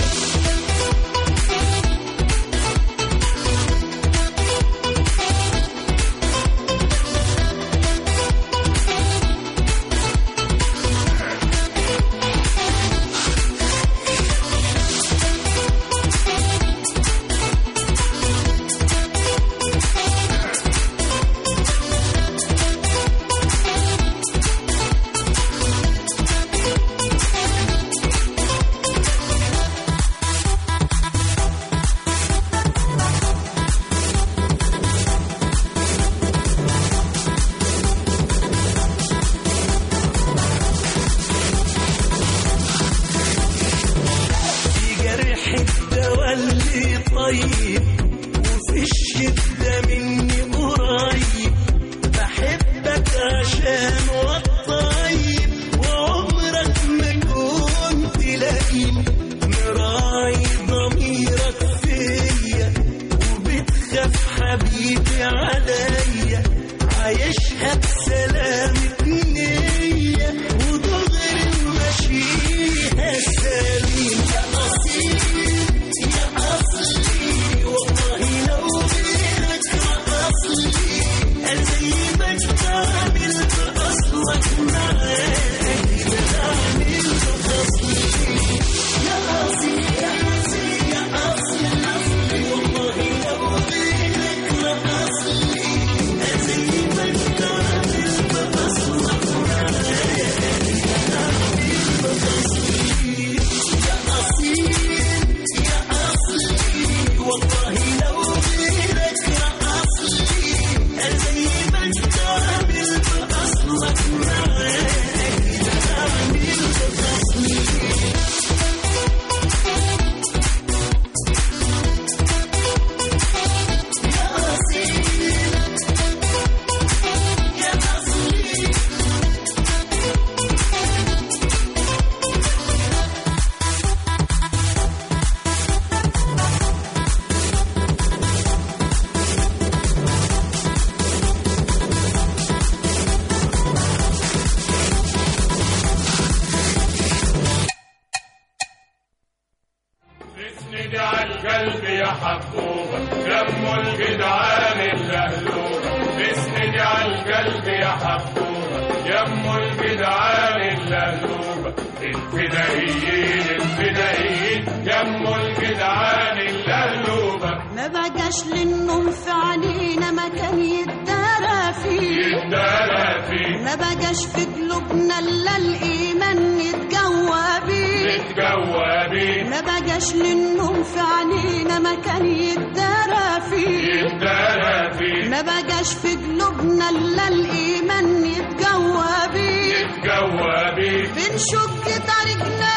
في جرح الدواء اللي طيب وفي الشدة مني قريب بحبك عشان والطيب وعمرك ما كنت لئيم مراعي ضميرك فيا وبتخاف حبيبي عليا عايشها بسلامة نية ودغري ماشيها سليم يا أصيل يا أصلي والله لو غيرك يا أصلي أنا زي ما أنت عامل بأصلك معاك كده عامل بأصلي يا أصيل يا أصيل يا أصلي والله لو غيرك يا أصلي أنا زي ما أنت عامل بأصلك معاك كده عامل بأصلي يا أصيل يا أصلي والله لو غيرك يا أصلي أنا زي ما أنت عامل بأصلك معاك كده عامل بأصلي يا أصيل يا أصلي اسندي على القلب يا حبوبة دم الجدعان اللهلوبة اسندي على القلب يا حبوبة يم الجدعان اللهلوبة الفدائيين الفدائيين يم الجدعان اللهلوبة ما بقاش للنوم في عينينا مكان يتدارى فيه يتدارى فيه ما بقاش في قلوبنا الا الايمان نتجوى بيه نتجوى بيه ما بقاش للنوم في عينينا مكان يتدارى فيه يتدارى فيه ما بقاش في قلوبنا الا الايمان نتجوى بيه نتجوى بيه بنشك طريقنا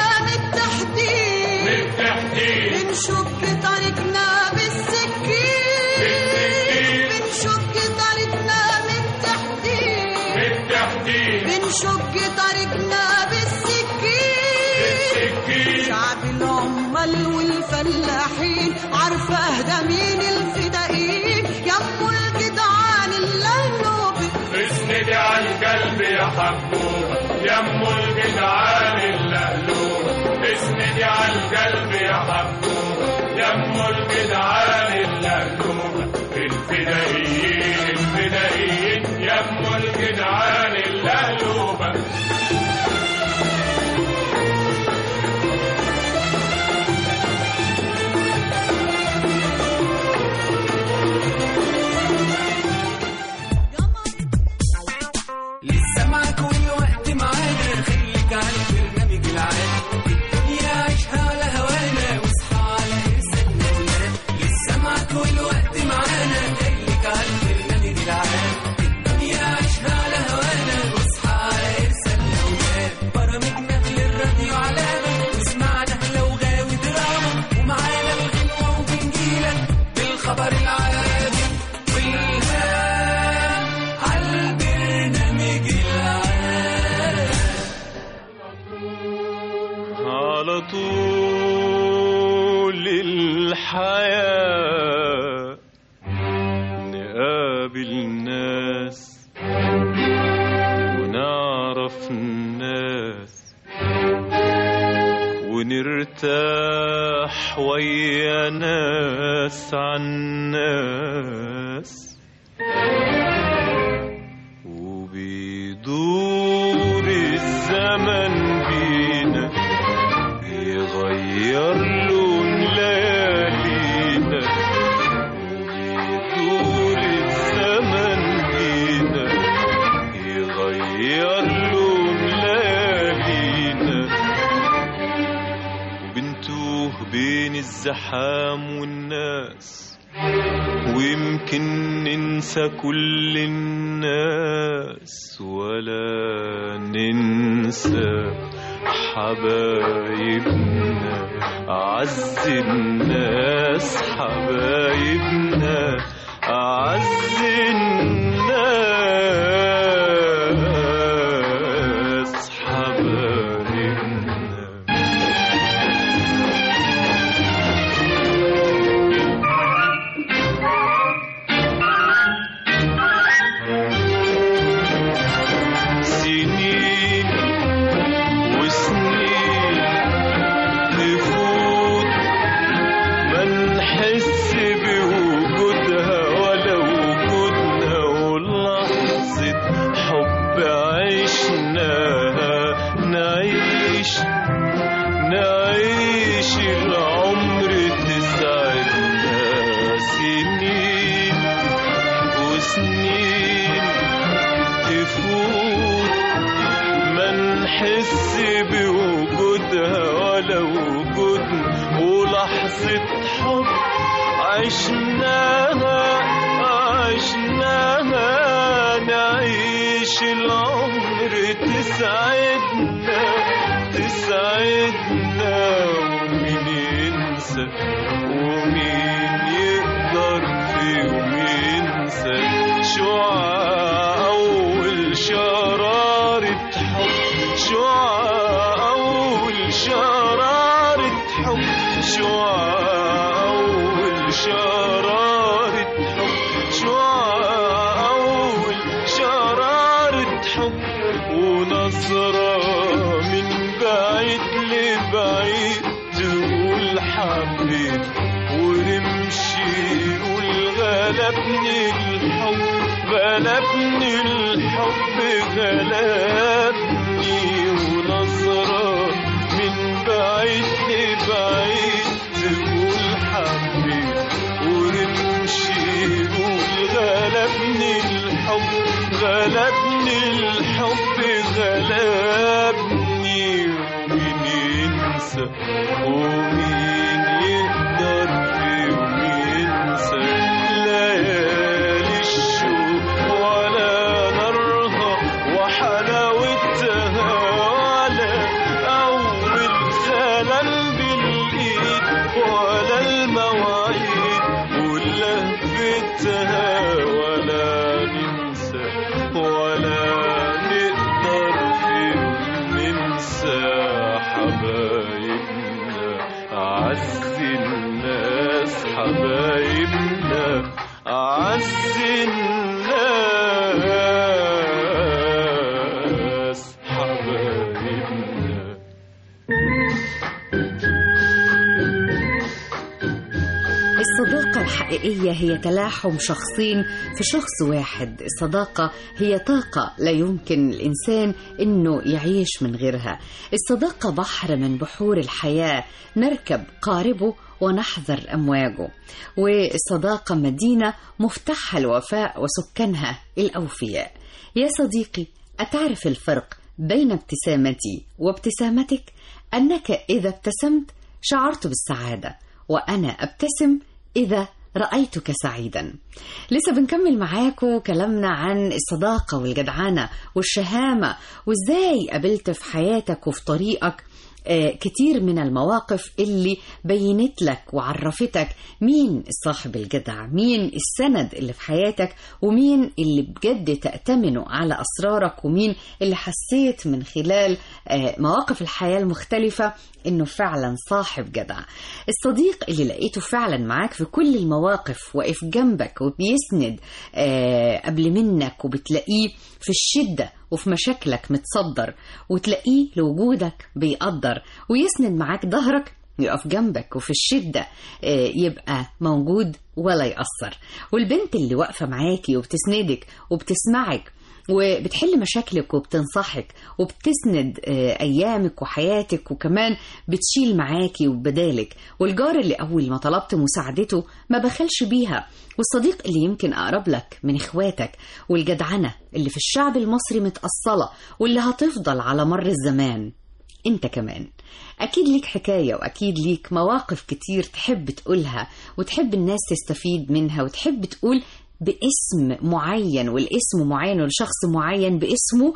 بالتحديد بالتحديد بنشك طريقنا بالسكين فرقنا بالسكين سكين شعب العمال والفلاحين عارفة ده مين الفدائيين يمو الجدعان اللهلوبي اسندي على القلب يا حبوبة يمو الجدعان اللهلوبة اسندي على القلب يا حبوبة يمو الجدعان اللهلوبة الفدائيين الفدائيين يمو الجدعان اللهلوبة لسه معاك والوقت معانا خليك على البرنامج العام الدنيا عيشها على هوانا واصحى على ارسال مولانا لسه معاك والوقت معانا خليك على البرنامج العام الدنيا عيشها على هوانا واصحى على ارسال مولانا برامجنا للراديو علامة واسمعنا لو غاوي دراما ومعانا الغنوة وبنجيلك بالخبر العادي والهام على البرنامج العام على طول الحياة نقابل ناس ونعرف الناس ونرتاح ويا ناس عن ناس وبيدور الزمن بينا يغير لون ليالينا وبيدور الزمن بينا يغير لون ليالينا وبنتوه بين الزحام والناس ويمكن ننسى كل الناس ولا ننسى حبايبنا أعز الناس حبايبنا أعز الناس حبايبنا سنين وسنين تفوت ما نحس بوجودها ولا وجودنا ولحظة حب عشناها نعيش نعيش العمر تسعدنا سنين وسنين تفوت ما نحس بوجودها ولا وجودنا ولحظة حب عشناها عشناها نعيش العمر تسعدنا تسعدنا ومين ينسى ومين يقدر في يوم ينسى شعاع أول شرارة حب شعاع أول شرارة حب شعاع أول شرارة حب شعاع أول شرارة حب ونظرة من بعيد لبعيد تقول حبيت ونمشي يقول غلبني الحب غلبني الحب غلبني ونظرة من بعيد لبعيد تقول حبيت ونمشي يقول غلبني الحب غلبني الحب غلبني ومين ينسى ومين يقدر في يوم ينسى ليالي الشوق ولا نارها وحلاوتها ولا أول سلام بالإيد ولا المواعيد ولهفتها ولا ننسى ولا نقدر في يوم الحقيقية هي تلاحم شخصين في شخص واحد الصداقة هي طاقة لا يمكن الإنسان إنه يعيش من غيرها الصداقة بحر من بحور الحياة نركب قاربه ونحذر أمواجه والصداقة مدينة مفتاحها الوفاء وسكانها الأوفياء يا صديقي أتعرف الفرق بين ابتسامتي وابتسامتك أنك إذا ابتسمت شعرت بالسعادة وأنا أبتسم إذا رأيتك سعيدا لسه بنكمل معاكم كلامنا عن الصداقة والجدعنة والشهامة وإزاي قابلت في حياتك وفي طريقك آه، كتير من المواقف اللي بينت لك وعرفتك مين الصاحب الجدع مين السند اللي في حياتك ومين اللي بجد تأتمنه على أسرارك ومين اللي حسيت من خلال آه، مواقف الحياة المختلفة انه فعلا صاحب جدع الصديق اللي لقيته فعلا معاك في كل المواقف واقف جنبك وبيسند آه قبل منك وبتلاقيه في الشدة وفي مشاكلك متصدر وتلاقيه لوجودك بيقدر ويسند معاك ظهرك يقف جنبك وفي الشدة آه، يبقى موجود ولا يأثر والبنت اللي واقفة معاكي وبتسندك وبتسمعك وبتحل مشاكلك وبتنصحك وبتسند آه، ايامك وحياتك وكمان بتشيل معاكي وبدالك والجار اللي اول ما طلبت مساعدته ما بخلش بيها والصديق اللي يمكن اقرب لك من اخواتك والجدعنه اللي في الشعب المصري متاصله واللي هتفضل على مر الزمان انت كمان اكيد ليك حكايه واكيد ليك مواقف كتير تحب تقولها وتحب الناس تستفيد منها وتحب تقول باسم معين والاسم معين والشخص معين باسمه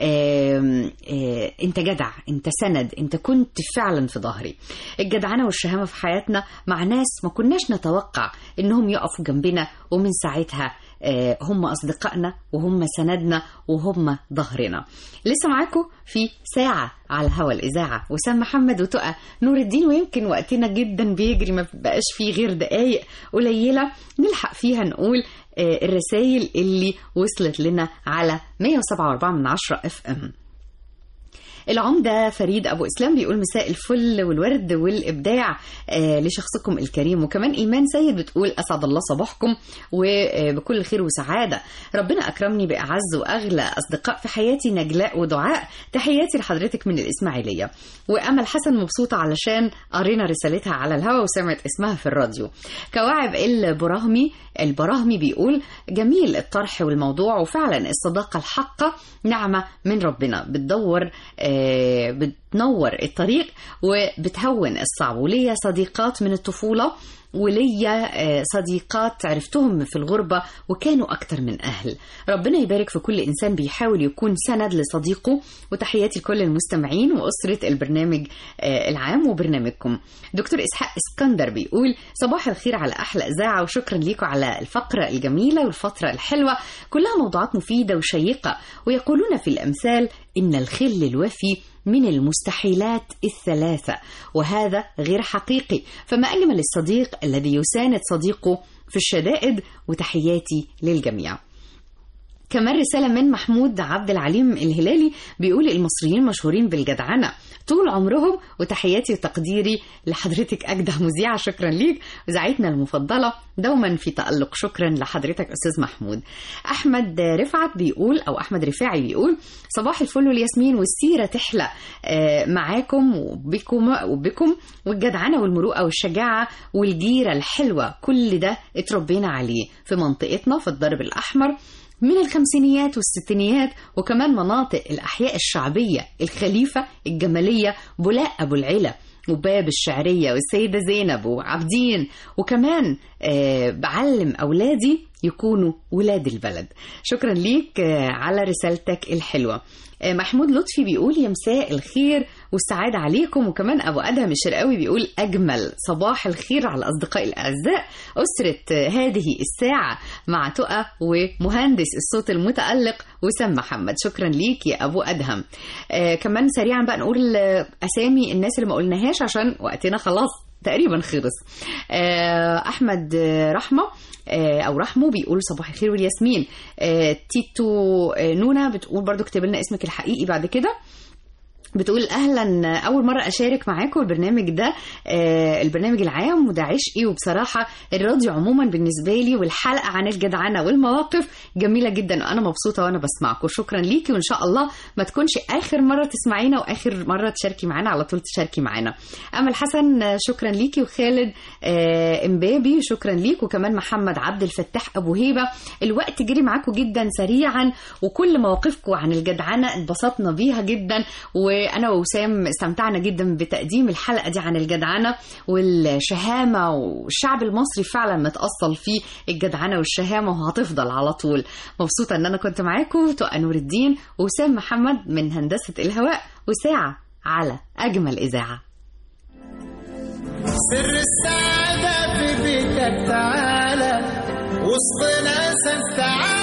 آم، آه، انت جدع انت سند انت كنت فعلا في ظهري الجدعنه والشهامه في حياتنا مع ناس ما كناش نتوقع انهم يقفوا جنبنا ومن ساعتها آه، هم اصدقائنا وهم سندنا وهم ظهرنا لسه معاكم في ساعه على هوا الاذاعه وسام محمد وتقى نور الدين ويمكن وقتنا جدا بيجري ما بقاش فيه غير دقايق قليله نلحق فيها نقول آه، الرسائل اللي وصلت لنا على 107.4 من 10 اف ام العمدة فريد أبو إسلام بيقول مساء الفل والورد والإبداع آه، لشخصكم الكريم وكمان إيمان سيد بتقول أسعد الله صباحكم وبكل خير وسعادة ربنا أكرمني بأعز وأغلى أصدقاء في حياتي نجلاء ودعاء تحياتي لحضرتك من الإسماعيلية وأمل حسن مبسوطة علشان قرينا رسالتها على الهوا وسمعت اسمها في الراديو كواعب البراهمي البراهمي بيقول جميل الطرح والموضوع وفعلا الصداقة الحقة نعمة من ربنا بتدور آه، بتنور الطريق وبتهون الصعب وليا صديقات من الطفولة وليا آه، صديقات عرفتهم في الغربة وكانوا أكتر من أهل ربنا يبارك في كل إنسان بيحاول يكون سند لصديقه وتحياتي لكل المستمعين وأسرة البرنامج آه، العام وبرنامجكم دكتور إسحاق اسكندر بيقول صباح الخير على أحلى إذاعة وشكرا لكم على الفقرة الجميلة والفترة الحلوة كلها موضوعات مفيدة وشيقة ويقولون في الأمثال إن الخل الوفي من المستحيلات الثلاثة وهذا غير حقيقي فما أجمل الصديق الذي يساند صديقه في الشدائد وتحياتي للجميع كمان رسالة من محمود عبد العليم الهلالي بيقول المصريين مشهورين بالجدعنة طول عمرهم وتحياتي وتقديري لحضرتك أجدع مذيعة شكرا ليك وزعيتنا المفضلة دوما في تألق شكرا لحضرتك أستاذ محمود أحمد رفعت بيقول أو أحمد رفاعي بيقول صباح الفل والياسمين والسيرة تحلى آه، معاكم وبكم وبكم والجدعنة والمروءة والشجاعة والجيرة الحلوة كل ده اتربينا عليه في منطقتنا في الضرب الأحمر من الخمسينيات والستينيات وكمان مناطق الأحياء الشعبية الخليفة الجمالية بولاق أبو العلا وباب الشعرية والسيدة زينب وعابدين وكمان آه بعلم أولادي يكونوا ولاد البلد شكرا ليك آه على رسالتك الحلوة آه محمود لطفي بيقول يا مساء الخير والسعادة عليكم وكمان أبو أدهم الشرقاوي بيقول أجمل صباح الخير على الأصدقاء الأعزاء أسرة آه، هذه الساعة مع تقى ومهندس الصوت المتألق وسام محمد شكرا ليك يا أبو أدهم آه كمان سريعا بقى نقول آه، أسامي الناس اللي ما قلناهاش عشان وقتنا خلاص تقريبا خلص آه، احمد آه، رحمه آه، او رحمه بيقول صباح الخير والياسمين آه، تيتو آه، نونا بتقول برضو اكتب لنا اسمك الحقيقي بعد كده بتقول اهلا اول مره اشارك معاكم البرنامج ده آه البرنامج العام وده عشقي وبصراحه الراديو عموما بالنسبه لي والحلقه عن الجدعنه والمواقف جميله جدا وانا مبسوطه وانا بسمعكم شكرا ليكي وان شاء الله ما تكونش اخر مره تسمعينا واخر مره تشاركي معانا على طول تشاركي معانا امل حسن آه، شكرا ليكي وخالد آه امبابي شكرا ليك وكمان محمد عبد الفتاح ابو هيبه الوقت جري معاكم جدا سريعا وكل مواقفكم عن الجدعنه اتبسطنا بيها جدا وانا ووسام استمتعنا جدا بتقديم الحلقه دي عن الجدعنه والشهامه والشعب المصري فعلا متاصل فيه الجدعنه والشهامه وهتفضل على طول مبسوطه ان انا كنت معاكم تقى نور الدين ووسام محمد من هندسه الهواء وساعه على اجمل اذاعه سر السعادة في بيتك تعالى وسط ناسك تعالى